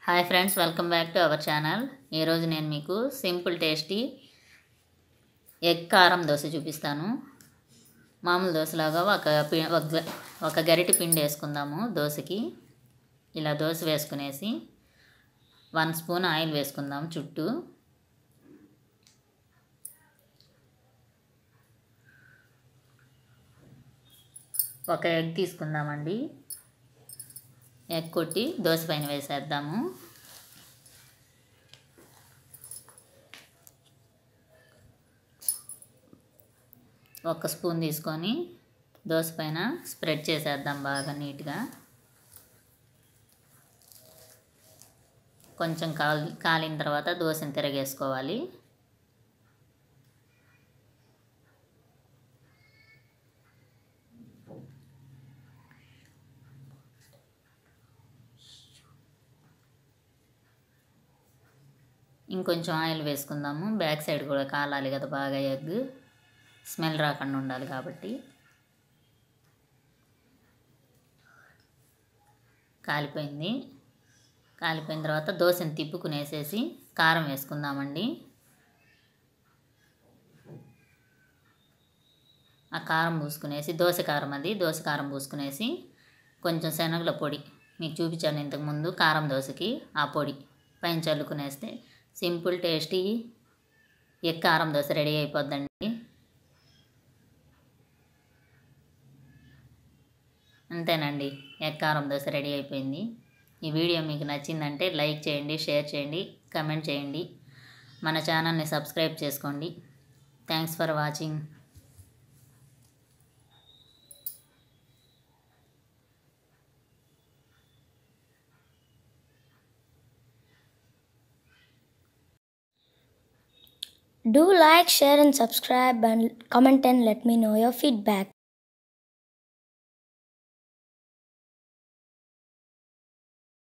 Hi friends welcome back to our channel ఈరోజు నేను మీకు సింపుల్ టేస్టీ ఎగ్ కారం దోశ చూపిస్తాను మామూలు దోశలాగా ఒక పి- ఒక గ- ఒక గరిటె పిండి వేసుకుందాము దోశకి ఇలా దోశ వేసుకునేసి వన్ స్పూన్ ఆయిల్ వేసుకుందాం చుట్టూ ఒక ఎగ్ తీసుకుందామండి ఎగ్ కొట్టి దోశ పైన వేసేద్దాము ఒక స్పూన్ తీసుకొని దోశ పైన స్ప్రెడ్ చేసేద్దాం బాగా నీట్గా కొంచెం కాలి కాలిన తర్వాత దోశని తిరగేసుకోవాలి ఇంకొంచెం ఆయిల్ వేసుకుందాము బ్యాక్ సైడ్ కూడా కాలాలి కదా బాగా ఎగ్ స్మెల్ రాకుండా ఉండాలి కాబట్టి కాలిపోయింది కాలిపోయిన తర్వాత దోశని తిప్పుకునేసేసి కారం వేసుకుందామండి ఆ కారం పూసుకునేసి దోశ కారం అది దోశ కారం పూసుకునేసి కొంచెం శనగల పొడి మీకు చూపించాను ఇంతకుముందు కారం దోశకి ఆ పొడి పైన చల్లుకునేస్తే సింపుల్ టేస్టీ ఎగ్ కారం దోశ రెడీ అయిపోద్దండి అంతేనండి ఎగ్ కారం దోశ రెడీ అయిపోయింది ఈ వీడియో మీకు నచ్చిందంటే లైక్ చేయండి షేర్ చేయండి కమెంట్ చేయండి మన ఛానల్ని సబ్స్క్రైబ్ చేసుకోండి thanks for watching Do like, share, and subscribe, and comment and let me know your feedback.